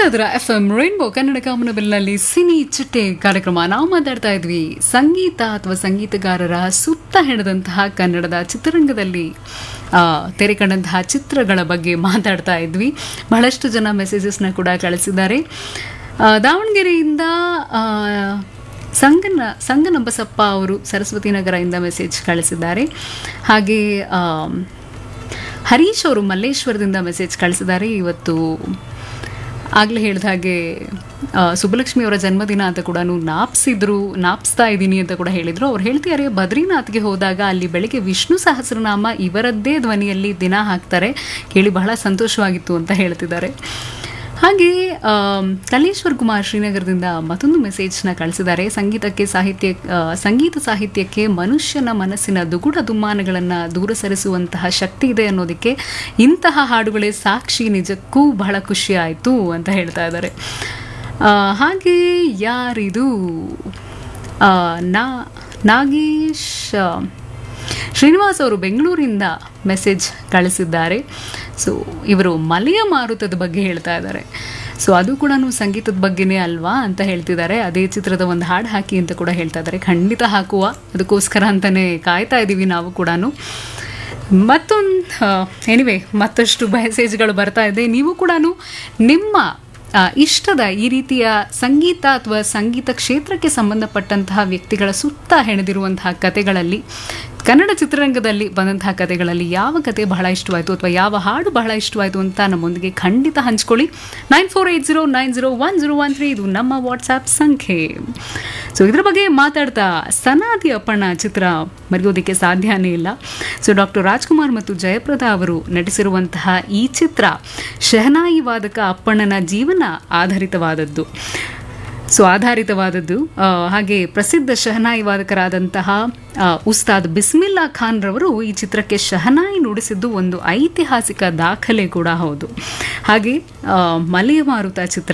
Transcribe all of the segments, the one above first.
ಇದ್ರ F M rainbow Kannada ಕಾಮನಬಿಲ್ನಲ್ಲಿ ಸಿನಿ ಚಿಟ್ಟೆ ಕಾರ್ಯಕ್ರಮ ನಾವು ಮಾತಾಡ್ತಾ ಇದ್ವಿ ಸಂಗೀತ ಅಥವಾ ಸಂಗೀತಗಾರರ ಸುತ್ತ ಹೆಣದಂತಹ ಕನ್ನಡದ ಚಿತ್ರರಂಗದಲ್ಲಿ ಆ, ತೆರೆ ಕಂಡಂತಹ ಚಿತ್ರಗಳ ಬಗ್ಗೆ ಮಾತಾಡ್ತಾ ಇದ್ವಿ ಬಹಳಷ್ಟು ಜನ ಮೆಸೇಜಸ್ನ ಕೂಡ ಕಳಿಸಿದ್ದಾರೆ ಆ, ದಾವಣಗೆರೆಯಿಂದ ಆ, ಸಂಗನ ಸಂಗನಂಬಸಪ್ಪ ಅವರು ಸರಸ್ವತಿ ನಗರದಿಂದ ಮೆಸೇಜ್ ಕಳಿಸಿದ್ದಾರೆ ಹಾಗೆ ಆ, ಹರೀಶ್ ಅವರು ಮಲ್ಲೇಶ್ವರದಿಂದ ಮೆಸೇಜ್ ಕಳಿಸಿದ್ದಾರೆ ಇವತ್ತು ಆಗಲೇ ಹೇಳಿದ ಹಾಗೆ ಆ, ಸುಬ್ಬಲಕ್ಷ್ಮಿ ಅವರ ಜನ್ಮದಿನ ಅಂತ ಕೂಡ ನಾಪ್ಸಿದ್ರು ನಾಪ್ಸ್ತಾ ಇದ್ದೀನಿ ಅಂತ ಕೂಡ ಹೇಳಿದ್ರು ಅವ್ರು ಹೇಳ್ತಿದ್ದಾರೆ ಬದ್ರಿನಾಥ್ಗೆ ಹೋದಾಗ ಅಲ್ಲಿ ಬೆಳಿಗ್ಗೆ ವಿಷ್ಣು ಸಹಸ್ರನಾಮ ಇವರದ್ದೇ ಧ್ವನಿಯಲ್ಲಿ ದಿನ ಹಾಕ್ತಾರೆ ಕೇಳಿ ಬಹಳ ಸಂತೋಷವಾಗಿತ್ತು ಅಂತ ಹೇಳ್ತಿದ್ದಾರೆ ಹಾಗೆ ಆಮ್, ಕಲೇಶ್ವರ್ ಕುಮಾರ್ ಶ್ರೀನಗರದಿಂದ ಮತ್ತೊಂದು ಮೆಸೇಜ್ನ ಕಳಿಸಿದ್ದಾರೆ ಸಂಗೀತಕ್ಕೆ ಸಾಹಿತ್ಯ ಆ, ಸಂಗೀತ ಸಾಹಿತ್ಯಕ್ಕೆ ಮನುಷ್ಯನ ಮನಸ್ಸಿನ ದುಗುಡ ದುಮ್ಮಾನಗಳನ್ನು ದೂರ ಸರಿಸುವಂತಹ ಶಕ್ತಿ ಇದೆ ಅನ್ನೋದಕ್ಕೆ ಇಂತಹ ಹಾಡುಗಳೇ ಸಾಕ್ಷಿ ನಿಜಕ್ಕೂ ಬಹಳ ಖುಷಿ ಆಯಿತು ಅಂತ ಹೇಳ್ತಾ ಇದ್ದಾರೆ ಆ, ಹಾಗೆ ಯಾರಿದು ಆ, ನಾ ನಾಗೇಶ್ ಆ, ಶ್ರೀನಿವಾಸ್ ಅವರು ಬೆಂಗಳೂರಿಂದ ಮೆಸೇಜ್ ಕಳಿಸಿದ್ದಾರೆ ಸೊ ಇವರು ಮಲೆಯ ಮಾರುತದ ಬಗ್ಗೆ ಹೇಳ್ತಾ ಇದ್ದಾರೆ ಸೊ ಅದು ಕೂಡ ಸಂಗೀತದ ಬಗ್ಗೆನೇ ಅಲ್ವಾ ಅಂತ ಹೇಳ್ತಿದ್ದಾರೆ ಅದೇ ಚಿತ್ರದ ಒಂದು ಹಾಡು ಹಾಕಿ ಅಂತ ಕೂಡ ಹೇಳ್ತಾ ಇದ್ದಾರೆ ಖಂಡಿತ ಹಾಕುವ ಅದಕ್ಕೋಸ್ಕರ ಅಂತಲೇ ಕಾಯ್ತಾ ಇದ್ದೀವಿ ನಾವು ಕೂಡ ಮತ್ತೊಂದು ಎನಿವೆ ಮತ್ತಷ್ಟು ಮೆಸೇಜ್ಗಳು ಬರ್ತಾ ಇದೆ ನೀವು ಕೂಡ ನಿಮ್ಮ ಆ, ಇಷ್ಟದ ಈ ರೀತಿಯ ಸಂಗೀತ ಅಥವಾ ಸಂಗೀತ ಕ್ಷೇತ್ರಕ್ಕೆ ಸಂಬಂಧಪಟ್ಟಂತಹ ವ್ಯಕ್ತಿಗಳ ಸುತ್ತ ಹೆಣೆದಿರುವಂತಹ ಕತೆಗಳಲ್ಲಿ ಕನ್ನಡ ಚಿತ್ರರಂಗದಲ್ಲಿ ಬಂದಂತಹ ಕತೆಗಳಲ್ಲಿ ಯಾವ ಕತೆ ಬಹಳ ಇಷ್ಟವಾಯಿತು ಅಥವಾ ಯಾವ ಹಾಡು ಬಹಳ ಇಷ್ಟವಾಯಿತು ಅಂತ ನಮ್ಮೊಂದಿಗೆ ಖಂಡಿತ ಹಂಚ್ಕೊಳ್ಳಿ nine four eight zero nine zero one zero one three ಇದು ನಮ್ಮ ವಾಟ್ಸಾಪ್ ಸಂಖ್ಯೆ ಸೊ ಇದ್ರ ಬಗ್ಗೆ ಮಾತಾಡ್ತಾ ಸನಾದಿ ಅಪ್ಪಣ್ಣ ಚಿತ್ರ ಮರೆಯೋದಕ್ಕೆ ಸಾಧ್ಯನೇ ಇಲ್ಲ ಸೊ ಡಾಕ್ಟರ್ ರಾಜ್ಕುಮಾರ್ ಮತ್ತು ಜಯಪ್ರದಾ ಅವರು ನಟಿಸಿರುವಂತಹ ಈ ಚಿತ್ರ ಶಹನಾಯಿ ವಾದಕ ಅಪ್ಪಣ್ಣನ ಜೀವನ ಆಧಾರಿತವಾದದ್ದು ಸೊ ಆಧಾರಿತವಾದದ್ದು ಆ, ಹಾಗೆ ಪ್ರಸಿದ್ಧ ಶಹನಾಯಿ ವಾದಕರಾದಂತಹ ಆ, ಉಸ್ತಾದ್ ಬಿಸ್ಮಿಲ್ಲಾ ಖಾನ್ ರವರು ಈ ಚಿತ್ರಕ್ಕೆ ಶಹನಾಯಿ ನುಡಿಸಿದ್ದು ಒಂದು ಐತಿಹಾಸಿಕ ದಾಖಲೆ ಕೂಡ ಹೌದು ಹಾಗೆ ಆ, ಮಲೆಯ ಮಾರುತ ಚಿತ್ರ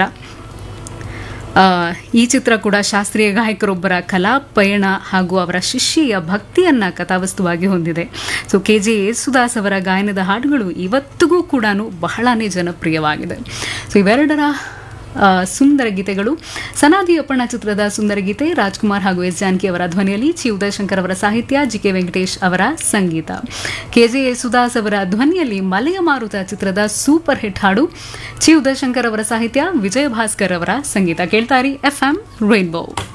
ಆ, ಈ ಚಿತ್ರ ಕೂಡ ಶಾಸ್ತ್ರೀಯ ಗಾಯಕರೊಬ್ಬರ ಕಲಾ ಪಯಣ ಹಾಗೂ ಅವರ ಶಿಷ್ಯೆಯ ಭಕ್ತಿಯನ್ನ ಕಥಾವಸ್ತುವಾಗಿ ಹೊಂದಿದೆ ಸೊ ಕೆ ಜೆ ಯೇಸುದಾಸ್ ಅವರ ಗಾಯನದ ಹಾಡುಗಳು ಇವತ್ತಿಗೂ ಕೂಡ ಬಹಳನೇ ಜನಪ್ರಿಯವಾಗಿದೆ ಸೊ ಇವೆರಡರ ಆ, ಸುಂದರ ಗೀತೆಗಳು ಸನಾದಿ ಅಪ್ಪಣ್ಣ ಚಿತ್ರದ ಸುಂದರ ಗೀತೆ ರಾಜ್ಕುಮಾರ್ ಹಾಗೂ ಎಸ್ ಜಾನಕಿ ಅವರ ಧ್ವನಿಯಲ್ಲಿ ಚಿ ಉದಯಶಂಕರ್ ಅವರ ಸಾಹಿತ್ಯ ಜಿ ಕೆ ವೆಂಕಟೇಶ್ ಅವರ ಸಂಗೀತ ಕೆ ಜೆ ಯೇಸುದಾಸ್ ಅವರ ಧ್ವನಿಯಲ್ಲಿ ಮಲೆಯ ಮಾರುತ ಚಿತ್ರದ ಸೂಪರ್ ಹಿಟ್ ಹಾಡು ಚಿ ಉದಯಶಂಕರ್ ಅವರ ಸಾಹಿತ್ಯ ವಿಜಯ ಭಾಸ್ಕರ್ ಅವರ ಸಂಗೀತ ಕೇಳ್ತಾರಿ ಎಫ್ ಎಂ ರೈನ್ಬೋ